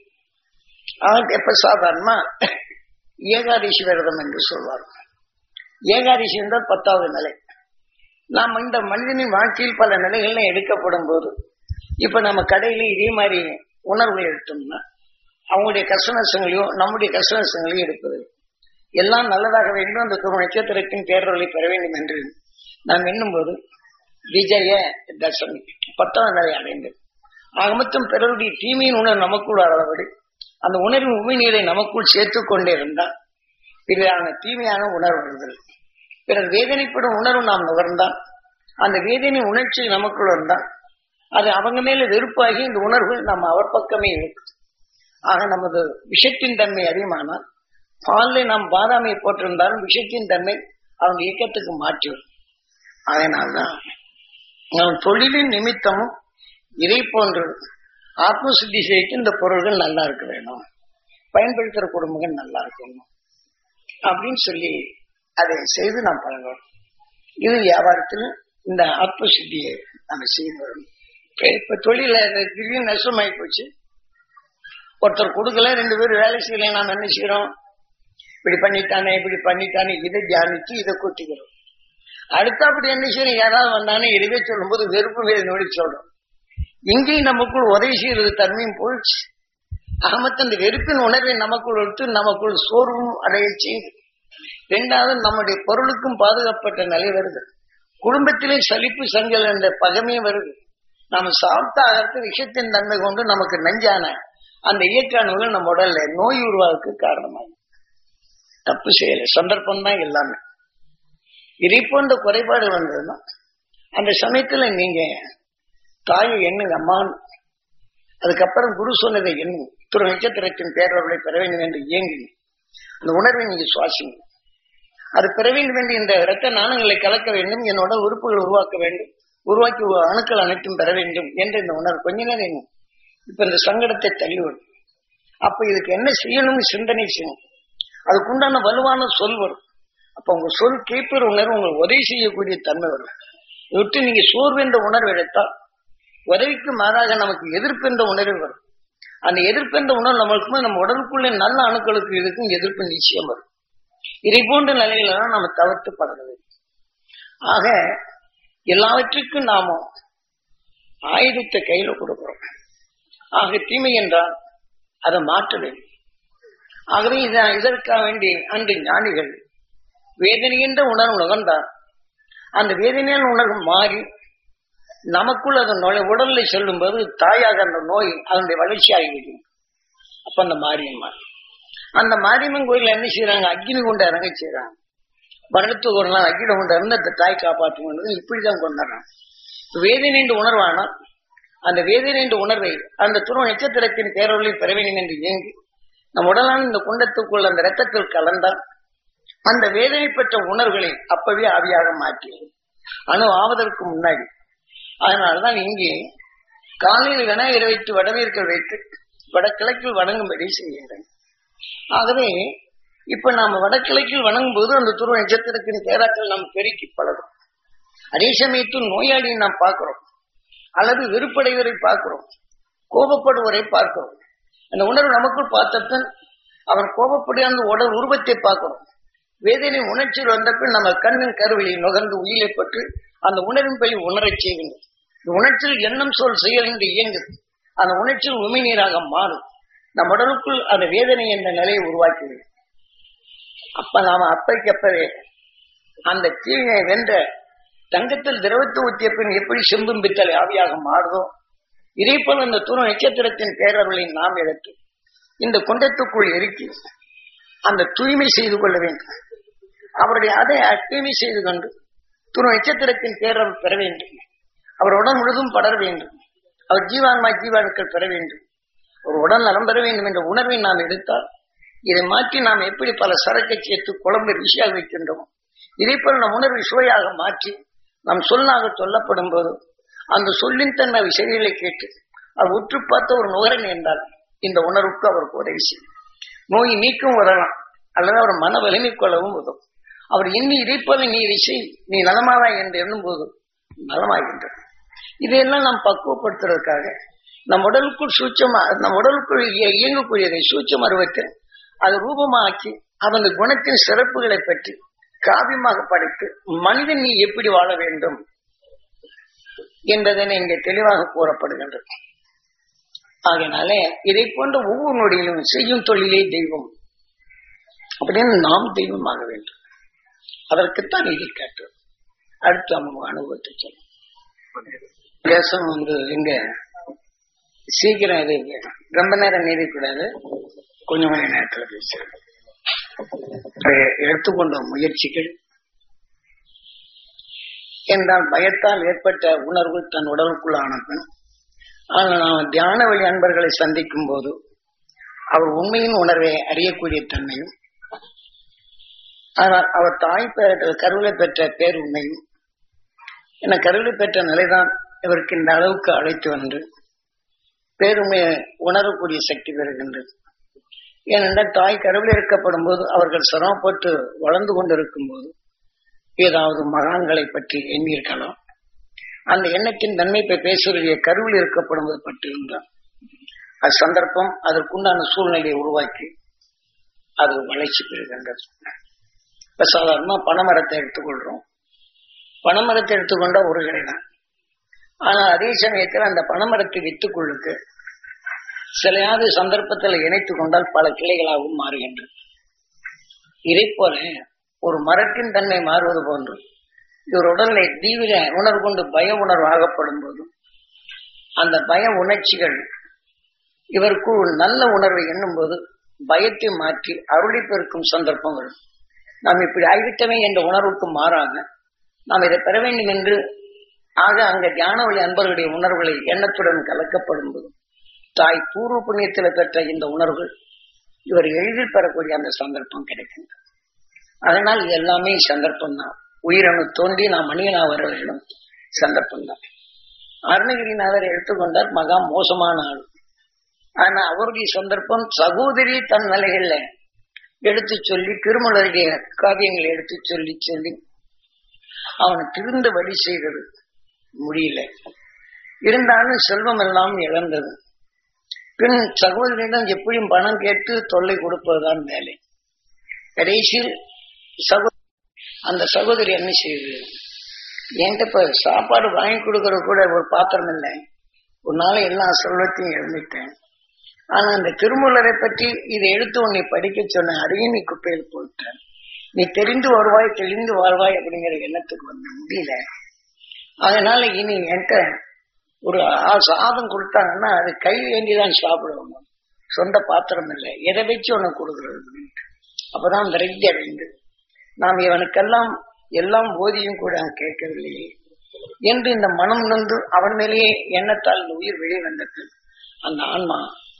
ஆக எப்ப சாதாரணமா ஏகாதசி விரதம் என்று சொல்வார் ஏகாதசி என்றால் பத்தாவது நிலை நாம் இந்த மனிதனின் வாழ்க்கையில் பல நிலைகள்ல எடுக்கப்படும் போது இப்ப நம்ம கடையில இதே மாதிரி உணர்வுகள் எடுத்தோம்னா அவங்களுடைய கஷ்ட நஷ்டங்களையும் நம்முடைய கஷ்ட நஷ்டங்களையும் எடுப்பது எல்லாம் நல்லதாக வேண்டும் அந்த துரு நட்சத்திரத்தின் பேரொழி பெற வேண்டும் என்று நாம் எண்ணும்போது விஜய தசமி பத்தாம் நிலை அடைந்தது ஆக மொத்தம் பிறருடைய தீமையின் உணர்வு நமக்குள் அளவடி அந்த உணர்வின் உமிழ்நீரை நமக்குள் சேர்த்துக் கொண்டே இருந்தால் பிறரான தீமையான உணர்வு வருதல் பிறர் வேதனைப்படும் உணர்வு நாம் நுகர்ந்தால் அந்த வேதனை உணர்ச்சி நமக்குள் வந்தால் அது அவங்க மேல வெறுப்பாகி இந்த உணர்வுகள் நம்ம அவர் பக்கமே இருக்கு ஆக நமது விஷத்தின் தன்மை அதிகமானால் பாலில் நாம் பாதாமை போட்டிருந்தாலும் விஷத்தின் தன்மை அவங்க இயக்கத்துக்கு மாற்றிவிடும் அதனால்தான் நம் தொழிலின் நிமித்தமும் இதை போன்று ஆத்ம சுத்தி செய்து இந்த பொருள்கள் நல்லா இருக்க வேணும் பயன்படுத்துற குடும்பங்கள் நல்லா இருக்கணும் அப்படின்னு சொல்லி அதை செய்து நாம் பழகணும் இது வியாபாரத்தில் இந்த ஆத்ம சுத்தியை நம்ம செய்து வரணும் இப்ப- இப்ப தொழில திடீர்னு நஷ்டமாயி போச்சு ஒருத்தர் கொடுக்கல ரெண்டு பேரும் வேலை செய்யல நாம் என்ன செய்யறோம் இப்படி பண்ணிட்டானே இப்படி பண்ணிட்டானே இதை தியானிச்சு இதை கூட்டிக்கிறோம் அடுத்த அப்படி என்ன செய்யறோம் யாராவது வந்தானே இதுவே சொல்லும்போது வெறுப்பு வேறு நோடி சொல்றோம் இங்கேயும் நமக்குள் உதவி செய்யறது தன்மையும் போயிடுச்சு அகமத்து அந்த வெறுப்பின் உணர்வை நமக்குள் எடுத்து நமக்குள் சோர்வும் அடைய செய்து இரண்டாவது நம்முடைய பொருளுக்கும் பாதுகாப்பட்ட நிலை வருது குடும்பத்திலே சலிப்பு சங்கல் என்ற பகமையும் வருது நாம சாப்பிட்ட ஆகிறது விஷயத்தின் தன்மை கொண்டு நமக்கு நஞ்சான அந்த இயக்காணுகள் நம்ம உடல்ல நோய் உருவாக்கு காரணமாகும் தப்பு செய்யல சந்தர்ப்பம் தான் எல்லாமே இதை போன்ற குறைபாடு வந்ததுன்னா அந்த சமயத்துல நீங்க தாயை எண்ணுங்க அம்மான்னு அதுக்கப்புறம் குரு சொன்னதை எண்ணுங்க துரு நட்சத்திரத்தின் பேரவர்களை பெற வேண்டும் என்று இயங்குங்க அந்த உணர்வை நீங்க சுவாசிங்க அது பெற வேண்டும் என்று இந்த இரத்த நாணங்களை கலக்க வேண்டும் என்னோட உறுப்புகள் உருவாக்க வேண்டும் உருவாக்கி ஒரு அணுக்கள் அனைத்தும் பெற வேண்டும் என்ற இந்த உணர்வு கொஞ்ச நேரம் எண்ணும். இப்ப இந்த சங்கடத்தை தள்ளிவிடும் அப்ப இதுக்கு என்ன செய்யணும்னு சிந்தனை செய்யணும் அதுக்குண்டான வலுவான சொல் வரும் அப்ப உங்க சொல் கேட்பர் உணர்வு உங்களுக்கு உதவி செய்யக்கூடிய தன்மை வரும் இதை விட்டு நீங்க சோர்வு என்ற உணர்வு எடுத்தால் உதவிக்கு மாறாக நமக்கு எதிர்ப்பு என்ற உணர்வு வரும் அந்த எதிர்ப்பு என்ற உணர்வு நம்மளுக்கு நம்ம உடலுக்குள்ள நல்ல அணுக்களுக்கு இதுக்கும் எதிர்ப்பு நிச்சயம் வரும் இதை போன்ற நிலையில தான் நம்ம தவிர்த்து பழக வேண்டும் ஆக எல்லாவற்றுக்கும் நாம ஆயுதத்தை கையில கொடுக்கிறோம் ஆக தீமை என்றால் அதை மாற்ற வேண்டும் ஆகவே இத- இதற்காக வேண்டி அன்று ஞானிகள் வேதனை என்ற உணர்வு நுகர்ந்தார் அந்த வேதனையான உணர்வு மாறி நமக்குள் அது நுழை உடல்ல செல்லும்போது தாயாக அந்த நோய் அதனுடைய வளர்ச்சி ஆகிவிடும் அப்ப அந்த மாரியம்மா அந்த மாரியம்மன் கோயில்ல என்ன செய்யறாங்க அக்னி கொண்டு இறங்க செய்யறாங்க வருடத்துக்கு ஒரு நாள் அக்னி கொண்டு இறந்து அந்த தாய் காப்பாற்றுவது இப்படிதான் கொண்டாடுறாங்க வேதனை என்று உணர்வானால் அந்த வேதனை என்ற உணர்வை அந்த துருவ நட்சத்திரத்தின் பேரொழில் பெற வேண்டும் என்று இயங்கி நம் உடலான இந்த குண்டத்துக்குள் அந்த ரத்தத்தில் கலந்தால் அந்த வேதனை பெற்ற உணர்வுகளை அப்பவே ஆவியாக மாற்றியது அணு ஆவதற்கு முன்னாடி அதனால்தான் இங்கே காலையில் விநாயகரை வைத்து வடமேற்கில் வைத்து வடகிழக்கில் வணங்கும்படி செய்கின்றன ஆகவே இப்ப நாம வடகிழக்கில் வணங்கும் போது அந்த துருவ நட்சத்திரத்தின் பேராற்றல் நாம் பெருக்கி பழகும் அதே சமயத்தில் நோயாளியை நாம் பார்க்கிறோம் அல்லது வெறுப்படைவரை பார்க்கிறோம் கோபப்படுவரை பார்க்கிறோம் அந்த உணர்வு நமக்குள் பார்த்தத்தன் அவன் கோபப்படி அந்த உடல் உருவத்தை பார்க்கிறோம் வேதனை உணர்ச்சியில் வந்த பின் நம்ம கண்ணின் கருவிலை நுகர்ந்து உயிரை பற்றி அந்த உணர்வின் படி உணரச் செய்கின்றது இந்த உணர்ச்சியில் எண்ணம் சொல் செயல் என்று இயங்குது அந்த உணர்ச்சியில் உமிழ்நீராக மாறும் நம் உடலுக்குள் அந்த வேதனை என்ற நிலையை உருவாக்கிவிடும் அப்ப நாம அப்பைக்கப்பவே அந்த தீமையை வென்ற தங்கத்தில் திரவத்தை ஊற்றிய பின் எப்படி செம்பும் பித்தளை ஆவியாக மாறுதோ இதே போல அந்த துணை நட்சத்திரத்தின் பேரர்களை நாம் எடுத்து இந்த குண்டத்துக்குள் இறுக்கி அந்த தூய்மை செய்து கொள்ள வேண்டும் அவருடைய அதை தூய்மை செய்து கொண்டு துணை நட்சத்திரத்தின் பேரர் பெற வேண்டும் அவர் உடல் முழுதும் படர வேண்டும் அவர் ஜீவான்மா ஜீவானுக்கள் பெற வேண்டும் ஒரு உடல் நலம் பெற வேண்டும் என்ற உணர்வை நாம் எடுத்தால் இதை மாற்றி நாம் எப்படி பல சரக்கை சேர்த்து குழம்பு ருசியாக வைக்கின்றோம் இதே போல நம் உணர்வை சுவையாக மாற்றி நம் சொல்லாக சொல்லப்படும் போது அந்த சொல்லின் தன்மை செய்திகளை கேட்டு அவர் உற்று பார்த்த ஒரு நுகரன் என்றால் இந்த உணர்வுக்கு அவருக்கு உதவி செய்யும் நோய் நீக்கும் வரலாம் அல்லது அவர் மன வலிமை கொள்ளவும் உதவும் அவர் எண்ணி இதை போல நீ இதை செய் நீ நலமாவாய் என்று எண்ணும் போது நலமாகின்றது இதையெல்லாம் நாம் பக்குவப்படுத்துறதுக்காக நம் உடலுக்குள் சூட்சமா நம் உடலுக்குள் இய- இயங்கக்கூடியதை சூட்சம் அருவத்தில் அது ரூபமாக்கி அவன் குணத்தின் சிறப்புகளை பற்றி காவியமாக படைத்து மனிதன் நீ எப்படி வாழ வேண்டும் என்பதனை இங்கே தெளிவாக கூறப்படுகின்றது ஆகையினாலே இதை போன்ற ஒவ்வொரு நொடியிலும் செய்யும் தொழிலே தெய்வம் அப்படின்னு நாம் தெய்வமாக வேண்டும் அதற்குத்தான் இதை கேட்டது அடுத்து அவங்க அனுபவத்தை சொல்லும் தேசம் வந்து எங்க சீக்கிரம் இது ரொம்ப நேரம் நீடிக்கூடாது கொஞ்சம் கொஞ்சம் நேரத்துல பேசுறது எடுத்துக்கொண்ட முயற்சிகள் என்றால் பயத்தால் ஏற்பட்ட உணர்வு தன் உடலுக்குள் ஆனது ஆனால் நாம் தியான வழி அன்பர்களை சந்திக்கும் போது அவர் உண்மையின் உணர்வை அறியக்கூடிய தன்மையும் ஆனால் அவர் தாய் பெற்ற கருவிலை பெற்ற பேர் உண்மையும் என கருவிலை பெற்ற நிலைதான் இவருக்கு இந்த அளவுக்கு அழைத்து வந்து பேருமையை உணரக்கூடிய சக்தி பெறுகின்றது ஏனென்றால் தாய் கருவில் இருக்கப்படும் போது அவர்கள் சிரமப்பட்டு வளர்ந்து கொண்டிருக்கும் போது ஏதாவது மகான்களை பற்றி எண்ணியிருக்கலாம் அந்த எண்ணத்தின் தன்மை இப்ப பேசுவதைய கருவில் இருக்கப்படும் போது பட்டிருந்தார் அது சந்தர்ப்பம் அதற்குண்டான சூழ்நிலையை உருவாக்கி அது வளர்ச்சி பெறுகின்றது இப்ப சாதாரணமா பனைமரத்தை எடுத்துக்கொள்றோம் பனைமரத்தை எடுத்துக்கொண்டா ஒரு கிளை தான் ஆனா அதே சமயத்தில் அந்த பனைமரத்தை வித்துக்குள்ளுக்கு சிலையாவது சந்தர்ப்பத்தில் இணைத்துக் கொண்டால் பல கிளைகளாகவும் மாறுகின்றது இதை போல ஒரு மரத்தின் தன்மை மாறுவது போன்று இவர் உடலை தீவிர உணர்வு கொண்டு பய உணர்வு ஆகப்படும் போது அந்த பய உணர்ச்சிகள் இவருக்கு ஒரு நல்ல உணர்வை எண்ணும் போது பயத்தை மாற்றி அருளி பெருக்கும் சந்தர்ப்பம் வரும் நாம் இப்படி ஆகிவிட்டமே என்ற உணர்வுக்கு மாறாக நாம் இதை பெற வேண்டும் என்று ஆக அங்க தியான வழி அன்பர்களுடைய உணர்வுகளை எண்ணத்துடன் கலக்கப்படும் போது தாய் பூர்வ புண்ணியத்தில் பெற்ற இந்த உணர்வுகள் இவர் எளிதில் பெறக்கூடிய அந்த சந்தர்ப்பம் கிடைக்கின்றது அதனால் இது எல்லாமே சந்தர்ப்பம் தான் உயிரணு தோன்றி நாம் மனிதனா வர வேண்டும் சந்தர்ப்பம் தான் அருணகிரிநாதர் எடுத்துக்கொண்டார் மகா மோசமான ஆள் ஆனா அவருடைய சந்தர்ப்பம் சகோதரி தன் நிலைகள்ல எடுத்து சொல்லி திருமலருடைய காவியங்களை எடுத்து சொல்லி சொல்லி அவனை திருந்த வழி செய்தது முடியல இருந்தாலும் செல்வம் எல்லாம் இழந்தது பின் சகோதரியிடம் எப்படியும் பணம் கேட்டு தொல்லை கொடுப்பதுதான் வேலை கடைசியில் சகோ அந்த சகோதரி என்ன செய்யுது என்கிட்ட இப்ப சாப்பாடு வாங்கி கொடுக்கற கூட ஒரு பாத்திரம் இல்லை ஒரு நாளை எல்லா செல்வத்தையும் இழந்துட்டேன் ஆனா அந்த திருமூலரை பற்றி இதை எடுத்து உன்னை படிக்க சொன்ன அதையும் நீ குப்பையில் போட்டேன் நீ தெரிந்து வருவாய் தெளிந்து வாழ்வாய் அப்படிங்கிற எண்ணத்துக்கு வந்து முடியல அதனால இனி என்கிட்ட ஒரு சாதம் கொடுத்தாங்கன்னா அது கை வேண்டிதான் சாப்பிடுவாங்க சொந்த பாத்திரம் இல்லை எதை வச்சு உனக்கு கொடுக்கறது அப்பதான் விரைந்து அடைந்து நாம் இவனுக்கெல்லாம் எல்லாம் போதியும் கூட கேட்கவில்லையே என்று இந்த மனம் நொந்து அவன் மேலேயே எண்ணத்தால் இந்த உயிர் வெளியே வந்த பின் அந்த ஆன்மா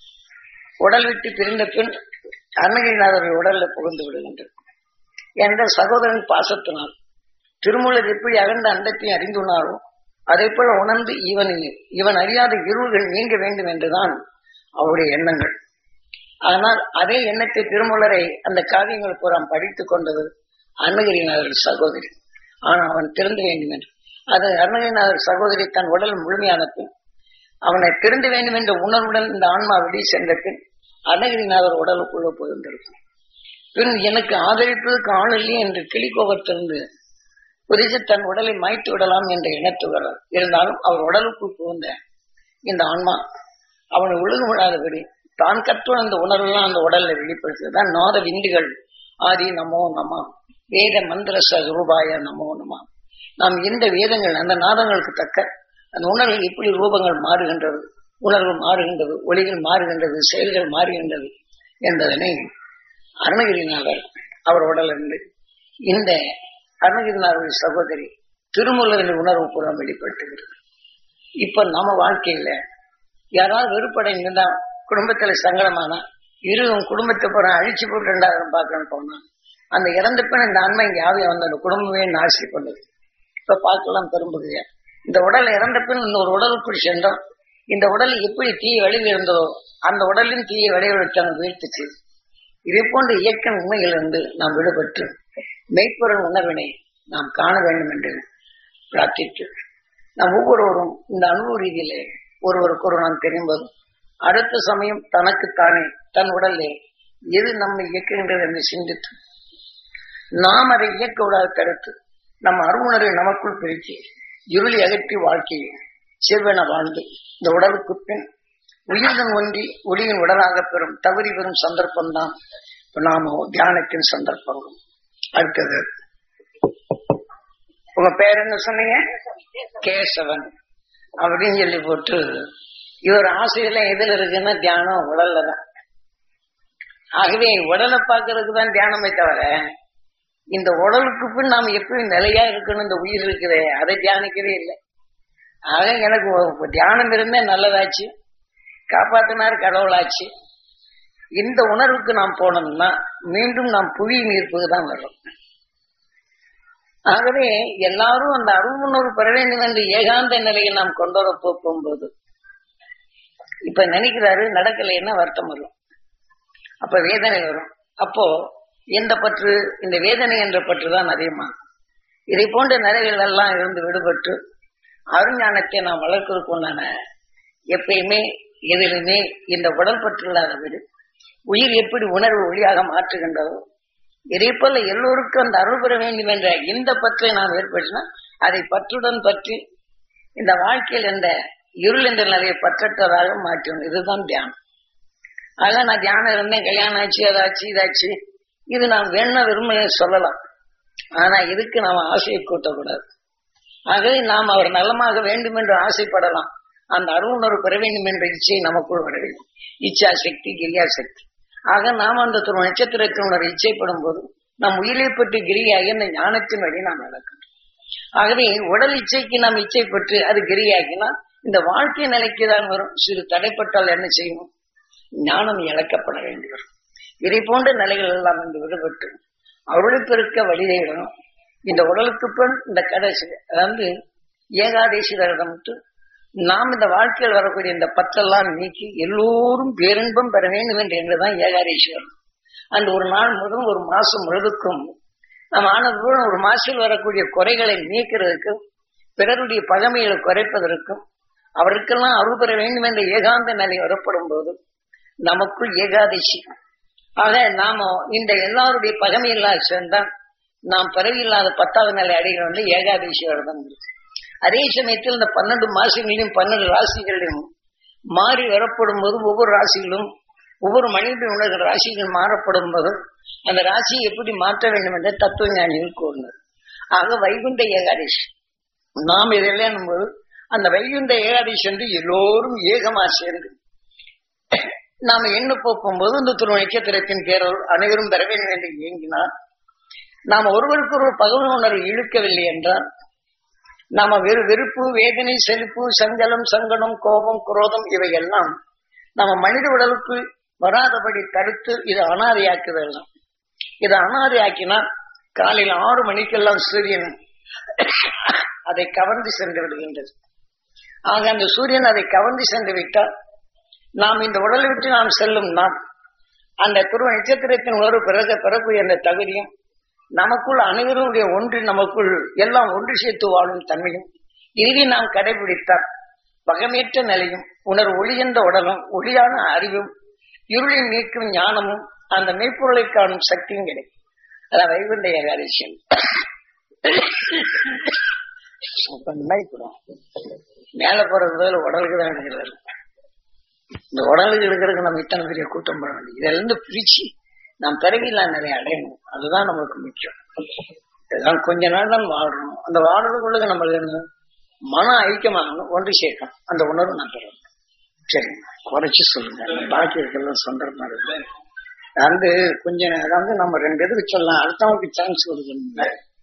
உடல் விட்டு பிரிந்த பின் அருணகிரிநாதர் உடல்ல புகுந்து விடுகின்றது என்ற சகோதரன் பாசத்தினால் திருமூலர் எப்படி அகண்ட அண்டத்தை அறிந்துள்ளாரோ அதே போல உணர்ந்து இவன் இவன் அறியாத இருள்கள் நீங்க வேண்டும் என்றுதான் அவருடைய எண்ணங்கள் ஆனால் அதே எண்ணத்தை திருமூலரை அந்த காவியங்கள் புறம் படித்துக் கொண்டது அருணகிரிநாதர் சகோதரி ஆனால் அவன் திறந்து வேண்டும் என்று அது அருணகிரிநாதர் சகோதரி தன் உடல் முழுமையான பின் அவனை திறந்து வேண்டும் என்ற உணர்வுடன் இந்த ஆன்மா வெளியே சென்ற பின் அருணகிரிநாதர் உடலுக்குள்ள போயிருந்திருக்கும் பின் எனக்கு ஆதரிப்பதற்கு ஆள் இல்லையே என்று கிளிக்கோபத்திலிருந்து குதித்து தன் உடலை மாய்த்து விடலாம் என்ற எண்ணத்துகள் இருந்தாலும் அவர் உடலுக்குள் புகுந்த இந்த ஆன்மா அவனை ஒழுங்கு விடாதபடி தான் கற்றுணர்ந்த உணர்வெல்லாம் அந்த உடல்ல வெளிப்படுத்துதான் நாத விந்துகள் ஆதி நமோ நம வேத மந்திர ரூபாய நமோ நம நாம் எந்த வேதங்கள் அந்த நாதங்களுக்கு தக்க அந்த உணர்வு எப்படி ரூபங்கள் மாறுகின்றது உணர்வு மாறுகின்றது ஒளிகள் மாறுகின்றது செயல்கள் மாறுகின்றது என்பதனை அருணகிரிநாதர் அவர் உடலிருந்து இந்த அருணகிரிநாதருடைய சகோதரி திருமூலரின் உணர்வு புறம் வெளிப்படுத்துகிறது இப்ப நம்ம வாழ்க்கையில யாராவது வெறுப்படைந்தா குடும்பத்துல சங்கடமானா இருவன் குடும்பத்தை புறம் அழிச்சு போட்டு ரெண்டாயிரம் பார்க்கணும்னு போனா அந்த இறந்த பின் இந்த ஆன்மா இங்க ஆவியா வந்து அந்த குடும்பமே நாசி பண்ணுது இப்ப பார்க்கலாம் பெரும்புகையா இந்த உடல் இறந்த பின் இன்னொரு உடலுக்குள் சென்றோம் இந்த உடல் எப்படி தீய வெளியில் இருந்ததோ அந்த உடலின் தீய விளைவிட்டாங்க வீழ்த்துச்சு இதே போன்ற இயக்க உண்மைகளிலிருந்து நாம் விடுபட்டு மெய்ப்பொருள் உணர்வினை நாம் காண வேண்டும் என்று பிரார்த்தித்து நாம் ஒவ்வொருவரும் இந்த அனுபவ ரீதியிலே ஒருவருக்கு ஒரு நாம் தெரியும்போது அடுத்த சமயம் தனக்குத்தானே தன் உடலே எது நம்மை இயக்குகின்றது என்று சிந்தித்து நாம் அதை இயக்க விடாத தடுத்து நம் அருணரை நமக்குள் பிரித்து இருளி அகற்றி வாழ்க்கையை செவ்வென வாழ்ந்து இந்த உடலுக்கு பின் உயிருடன் ஒன்றி ஒளியின் உடலாக பெறும் தகுதி பெறும் சந்தர்ப்பம்தான் இப்ப நாம தியானத்தின் சந்தர்ப்பங்கள் அடுத்தது உங்க பேர் என்ன சொன்னீங்க கேசவன் அப்படின்னு சொல்லி போட்டு இவர் ஆசையெல்லாம் எதுல இருக்குன்னா தியானம் உடல்ல தான் ஆகவே உடலை பார்க்கறதுக்கு தான் தியானமே தவிர இந்த உடலுக்கு பின் நாம் எப்படி நிலையா இருக்கணும் இந்த உயிர் இருக்குதே அதை தியானிக்கவே இல்லை ஆக எனக்கு ஒ- தியானம் இருந்தே நல்லதாச்சு காப்பாத்தினார் கடவுளாச்சு இந்த உணர்வுக்கு நாம் போனோம்னா மீண்டும் நாம் புவியின் ஈர்ப்புக்கு தான் வரும் ஆகவே எல்லாரும் அந்த அருள்முன்னோர் பெற வேண்டும் என்று ஏகாந்த நிலையை நாம் கொண்டு வர போகும்போது இப்ப நினைக்கிறாரு நடக்கலைன்னா வருத்தம் வரும் அப்ப வேதனை வரும் அப்போ எந்த பற்று இந்த வேதனை என்ற பற்று தான் அதிகமாகும் இதை போன்ற நிலைகள் எல்லாம் இருந்து விடுபட்டு அருஞானத்தை நாம் வளர்க்கறதுக்கு உண்டான எப்பயுமே எதிலுமே இந்த உடல் பற்று இல்லாத வீடு உயிர் எப்படி உணர்வு ஒளியாக மாற்றுகின்றதோ இதே போல எல்லோருக்கும் அந்த அருள் பெற வேண்டும் என்ற இந்த பற்றை நாம் ஏற்படுத்தினா அதை பற்றுடன் பற்றி இந்த வாழ்க்கையில் இந்த இருள் என்ற நிலையை பற்றற்றதாக மாற்றணும் இதுதான் தியானம் அதெல்லாம் நான் தியானம் இருந்தேன் கல்யாணம் ஆச்சு அதாச்சு இதாச்சு இது நாம் வேணா விரும்ப சொல்லலாம் ஆனா இதுக்கு நாம் ஆசையை கூட்டக்கூடாது ஆகவே நாம் அவர் நலமாக வேண்டும் என்று ஆசைப்படலாம் அந்த அருளுணர்வு பெற வேண்டும் என்ற இச்சை நமக்குள் வர வேண்டும் இச்சா சக்தி கிரியா சக்தி ஆக நாம் அந்த துணை நட்சத்திரத்தினுடைய இச்சைப்படும் போது நம் உயிரை பற்றி கிரியாகி அந்த ஞானத்தின் வழி நாம் நடக்கணும் ஆகவே உடல் இச்சைக்கு நாம் இச்சைப்பட்டு அது கிரியாகினா இந்த வாழ்க்கை நிலைக்கு தான் வரும் சிறு தடைப்பட்டால் என்ன செய்யணும் ஞானம் இழக்கப்பட வேண்டி வரும் இதை போன்ற நிலைகள் எல்லாம் இன்று விடுபட்டு அருளை பெருக்க வழி தேடணும் இந்த உடலுக்கு பின் இந்த கடைசி அதாவது ஏகாதேசி விரதம் விட்டு நாம் இந்த வாழ்க்கையில் வரக்கூடிய இந்த பற்றெல்லாம் நீக்கி எல்லோரும் பேரின்பம் பெற வேண்டும் என்று என்றுதான் ஏகாதேசி வரும் அந்த ஒரு நாள் முழுவதும் ஒரு மாசம் முழுதுக்கும் நாம் ஆனதுடன் ஒரு மாசில் வரக்கூடிய குறைகளை நீக்கிறதுக்கும் பிறருடைய பழமைகளை குறைப்பதற்கும் அவருக்கெல்லாம் அருள் பெற வேண்டும் என்ற ஏகாந்த நிலை வரப்படும் போது நமக்குள் ஏகாதசி ஆக நாம இந்த எல்லாருடைய பகமையில்லா சேர்ந்தால் நாம் பிறவியில்லாத பத்தாவது நிலை அடைகிற வந்து ஏகாதசி விரதம் இருக்கு அதே சமயத்தில் இந்த பன்னெண்டு மாசங்களிலும் பன்னெண்டு ராசிகளிலும் மாறி வரப்படும் போது ஒவ்வொரு ராசிகளும் ஒவ்வொரு மனிதனுடைய உணர்கிற ராசிகள் மாறப்படும் போது அந்த ராசியை எப்படி மாற்ற வேண்டும் என்ற தத்துவ ஞானிகள் கூறினர் ஆக வைகுண்ட ஏகாதசி நாம் இதெல்லாம் போது அந்த வைகுண்ட ஏகாதசி என்று எல்லோரும் ஏகமா சேர்ந்து நாம எண்ணு போக்கும்போது இந்த துரு நட்சத்திரத்தின் பேரல் அனைவரும் பெற வேண்டும் என்று இயங்கினார் நாம் ஒருவருக்கு ஒரு பகவன் உணர்வு இழுக்கவில்லை என்றால் நாம வெறு வெறுப்பு வேதனை செழிப்பு சஞ்சலம் சங்கடம் கோபம் குரோதம் இவையெல்லாம் நம்ம மனித உடலுக்கு வராதபடி தடுத்து இது அனாதையாக்குதெல்லாம் இது அனாதையாக்கினால் காலையில் ஆறு மணிக்கெல்லாம் சூரியன் அதை கவர்ந்து சென்று விடுகின்றது ஆக அந்த சூரியன் அதை கவர்ந்து சென்று விட்டால் நாம் இந்த உடலை விட்டு நாம் செல்லும் நாம் அந்த துருவ நட்சத்திரத்தின் உணர்வு பிறகு பிறகு என்ற தகுதியும் நமக்குள் அனைவருடைய ஒன்று நமக்குள் எல்லாம் ஒன்று சேர்த்து வாழும் தன்மையும் இறுதி நாம் கடைபிடித்தால் பகமேற்ற நிலையும் உணர்வு ஒளி என்ற உடலும் ஒளியான அறிவும் இருளை நீக்கும் ஞானமும் அந்த மெய்ப்பொருளை காணும் சக்தியும் கிடைக்கும் அதான் வைகுண்ட ஏகாதசியம் மேல போறது பதில் உடலுக்கு தான் எடுக்கிறாரு இந்த உடலுக்கு எடுக்கிறதுக்கு நம்ம இத்தனை பெரிய கூட்டம் பண்ண வேண்டியது இதுல இருந்து பிரிச்சு நாம் பிறவிலாம் நிறைய அடையணும் அதுதான் நம்மளுக்கு முக்கியம் இதெல்லாம் கொஞ்ச நாள் தான் வாழ்றோம் அந்த வாழ்றதுக்குள்ள நம்மளுக்கு என்ன மன ஐக்கியமாகணும் ஒன்று சேர்க்கணும் அந்த உணர்வு நான் பெறணும் சரி குறைச்சு சொல்லுங்க பாக்கி இருக்கலாம் சந்தர்ப்பம் இருக்கு வந்து கொஞ்ச நேரம் வந்து நம்ம ரெண்டு இதுக்கு சொல்லலாம் அடுத்தவங்களுக்கு சான்ஸ் கொடுக்கணுங்க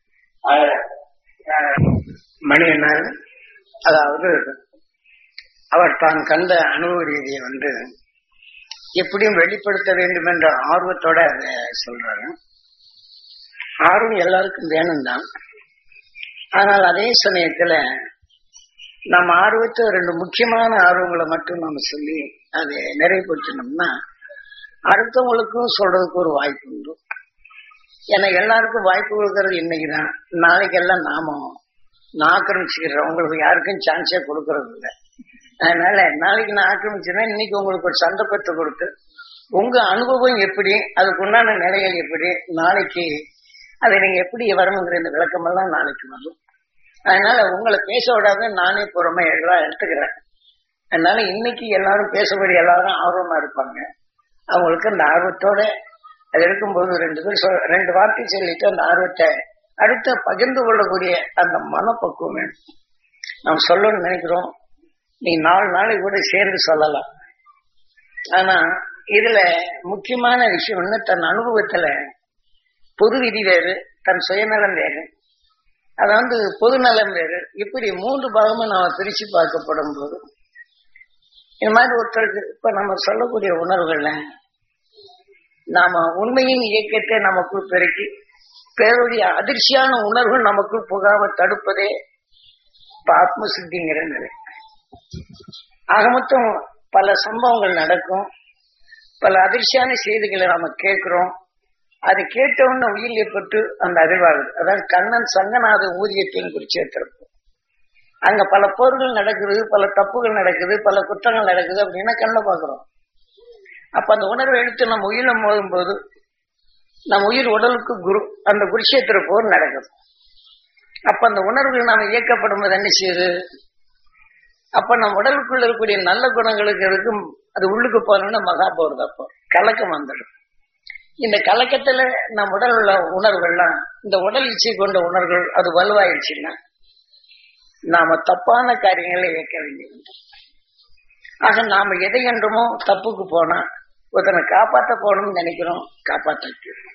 மணி என்ன அதாவது அவர் தான் கண்ட அனுபவ ரீதியை வந்து எப்படியும் வெளிப்படுத்த வேண்டும் என்ற ஆர்வத்தோட அதை சொல்றாரு ஆர்வம் எல்லாருக்கும் வேணும் தான் ஆனால் அதே சமயத்துல நம்ம ஆர்வத்தை ரெண்டு முக்கியமான ஆர்வங்களை மட்டும் நம்ம சொல்லி அதை நிறைவுபடுத்தினோம்னா அடுத்தவங்களுக்கும் சொல்றதுக்கு ஒரு வாய்ப்பு உண்டு ஏன்னா எல்லாருக்கும் வாய்ப்பு கொடுக்கறது இன்னைக்குதான் நாளைக்கெல்லாம் நாம நான் ஆக்கிரமிச்சுக்கிறோம் உங்களுக்கு யாருக்கும் சான்ஸே கொடுக்கறது இல்லை அதனால நாளைக்கு நான் ஆக்கிரமிச்சேன்னா இன்னைக்கு உங்களுக்கு ஒரு சந்தர்ப்பத்தை கொடுத்து உங்க அனுபவம் எப்படி அதுக்கு உண்டான நிலைகள் எப்படி நாளைக்கு அதை நீங்க எப்படி வரணுங்கிற இந்த விளக்கமெல்லாம் நாளைக்கு வரும் அதனால உங்களை பேச விடாத நானே பொறுமை எல்லாம் எடுத்துக்கிறேன் அதனால இன்னைக்கு எல்லாரும் பேசக்கூடிய எல்லாரும் ஆர்வமா இருப்பாங்க அவங்களுக்கு அந்த ஆர்வத்தோட அது இருக்கும்போது ரெண்டு பேர் சொல் ரெண்டு வார்த்தை சொல்லிட்டு அந்த ஆர்வத்தை அடுத்து பகிர்ந்து கொள்ளக்கூடிய அந்த மனப்பக்குவம் வேணும் நாம் சொல்லணும்னு நினைக்கிறோம் நீ நாலு நாளைக்கு கூட சேர்ந்து சொல்லலாம் ஆனா இதுல முக்கியமான விஷயம் ஒண்ணு தன் அனுபவத்துல பொது விதி வேறு தன் சுயநலம் வேறு அதாவது பொதுநலம் வேறு இப்படி மூன்று பாகமா நாம பிரிச்சு பார்க்கப்படும் போது இந்த மாதிரி ஒருத்தருக்கு இப்ப நம்ம சொல்லக்கூடிய உணர்வுகள்ல நாம உண்மையின் இயக்கத்தை நமக்குள் பெருக்கி பேருடைய அதிர்ச்சியான உணர்வுகள் நமக்குள் புகாம தடுப்பதே இப்ப ஆத்ம சித்திங்கிற நிலை ஆக மொத்தம் பல சம்பவங்கள் நடக்கும் பல அதிர்ச்சியான செய்திகளை நாம கேட்கிறோம் அது கேட்டவுடனே உயிர் ஏற்பட்டு அந்த அறிவாகுது அதாவது கண்ணன் சங்கநாத ஊதியத்தையும் குறிச்சு எடுத்திருப்போம் அங்க பல போர்கள் நடக்குது பல தப்புகள் நடக்குது பல குற்றங்கள் நடக்குது அப்படின்னா கண்ணை பார்க்கிறோம் அப்ப அந்த உணர்வை எடுத்து நம்ம உயிரை மோதும் போது நம்ம உயிர் உடலுக்கு குரு அந்த குருஷேத்திர போர் நடக்குது அப்ப அந்த உணர்வுகள் நாம இயக்கப்படும் போது என்ன செய்யுது அப்ப நம்ம உடலுக்குள்ள இருக்கக்கூடிய நல்ல குணங்களுக்கு இருக்கும் அது உள்ளுக்கு போனோம்னா மகா போறது அப்போ கலக்கம் வந்துடும் இந்த கலக்கத்துல நம் உடல் உள்ள உணர்வுகள்லாம் இந்த உடல் இச்சை கொண்ட உணர்வுகள் அது வலுவாயிடுச்சுன்னா நாம தப்பான காரியங்களை இயக்க வேண்டியது ஆக நாம எதை என்றுமோ தப்புக்கு போனா ஒருத்தனை காப்பாத்த போகணும்னு நினைக்கிறோம் காப்பாற்ற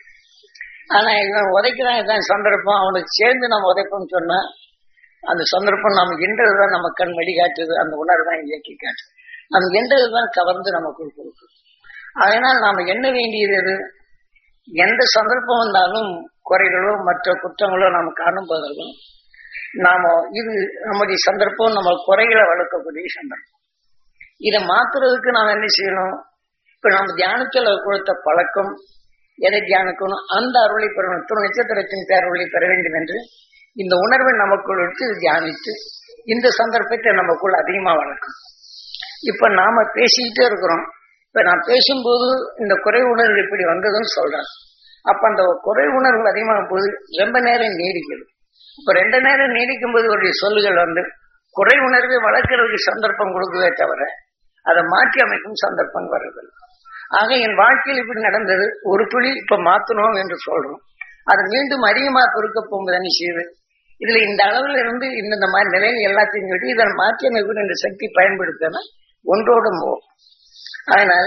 ஆனா இவன் உதைக்கிறான் இதான் சந்தர்ப்பம் அவனுக்கு சேர்ந்து நம்ம உதைப்போம்னு சொன்னா அந்த சந்தர்ப்பம் நம்ம என்றதுதான் நம்ம கண் வழிகாட்டுது அந்த உணர்வு தான் இயக்கி காட்டுது நம்ம என்றதுதான் கவர்ந்து நமக்குள் கொடுக்குது அதனால் நாம எண்ண வேண்டியது எது எந்த சந்தர்ப்பம் வந்தாலும் குறைகளோ மற்ற குற்றங்களோ நாம் காணும் போதெல்லாம் நாம இது நம்முடைய சந்தர்ப்பம் நம்ம குறைகளை வளர்க்கக்கூடிய சந்தர்ப்பம் இதை மாத்துறதுக்கு நாம் என்ன செய்யணும் இப்ப நம்ம தியானத்துல கொடுத்த பழக்கம் எதை தியானிக்கணும் அந்த அருளை பெறணும் துணை நட்சத்திரத்தின் பேரருளை பெற வேண்டும் என்று இந்த உணர்வை நமக்குள் எடுத்து தியானித்து இந்த சந்தர்ப்பத்தை நமக்குள் அதிகமா வளர்க்கும் இப்ப நாம பேசிக்கிட்டே இருக்கிறோம் இப்ப நான் பேசும்போது இந்த குறை உணர்வு இப்படி வந்ததுன்னு சொல்றேன் அப்ப அந்த குறை உணர்வு அதிகமாகும் போது ரொம்ப நேரம் நீடிக்குது இப்ப ரெண்டு நேரம் நீடிக்கும் போது ஒரு சொல்லுகள் வந்து குறை உணர்வை வளர்க்கறதுக்கு சந்தர்ப்பம் கொடுக்குதே தவிர அதை மாற்றி அமைக்கும் சந்தர்ப்பம் வருது ஆக என் வாழ்க்கையில் இப்படி நடந்தது ஒரு துளி இப்ப மாத்தணும் என்று சொல்றோம் அது மீண்டும் அதிகமா பெருக்க போகும்போது என்ன செய்யுது இதுல இந்த அளவுல இருந்து இந்த மாதிரி நிலையில எல்லாத்தையும் சொல்லி இதை மாற்றி அமைக்கணும் என்ற சக்தி பயன்படுத்தினா ஒன்றோட போகும் அதனால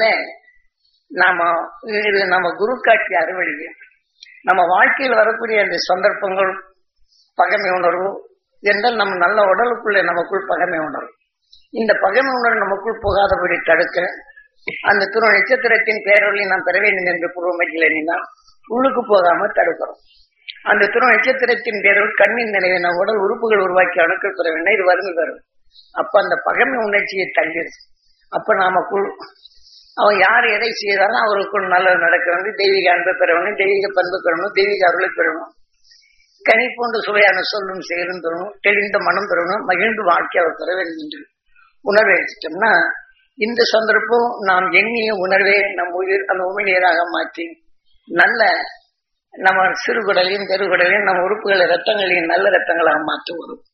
நாம இது நம்ம குரு காட்சி அறுவழிவு நம்ம வாழ்க்கையில் வரக்கூடிய அந்த சந்தர்ப்பங்கள் பகைமை உணர்வு என்றால் நம்ம நல்ல உடலுக்குள்ளே நமக்குள் பகைமை உணர்வு இந்த பகைமை உணர்வு நமக்குள் போகாதபடி தடுக்க அந்த துணை நட்சத்திரத்தின் பேரொழி நாம் பெற வேண்டும் என்று பூர்வமையில் எண்ணினால் உள்ளுக்கு போகாம தடுக்கிறோம் அந்த துணை நட்சத்திரத்தின் பேரொழி கண்ணின் நினைவை நம் உடல் உறுப்புகள் உருவாக்கி அணுக்கள் பெற வேண்டும் இது வறுமை வரும் அப்ப அந்த பகைமை உணர்ச்சியை தள்ளிடுது அப்ப நாமக்குள் அவன் யார் எதை செய்தாலும் அவருக்குள் நல்லது நடக்க வேண்டும் தெய்வீக அன்பை பெற வேண்டும் தெய்வீக பண்பு பெறணும் தெய்வீக அருளை பெறணும் கனி போன்ற சுவையான சொல்லும் செயலும் பெறணும் தெளிந்த மனம் பெறணும் மகிழ்ந்து வாழ்க்கை அவர் பெற வேண்டும் என்று உணர்வை எடுத்துட்டோம்னா இந்த சந்தர்ப்பம் நாம் எண்ணிய உணர்வே நம் உயிர் அந்த உமிழ்நீராக மாற்றி நல்ல நம்ம சிறுகுடலையும் பெருகுடலையும் நம்ம உறுப்புகளை ரத்தங்களையும் நல்ல ரத்தங்களாக மாற்ற வரும்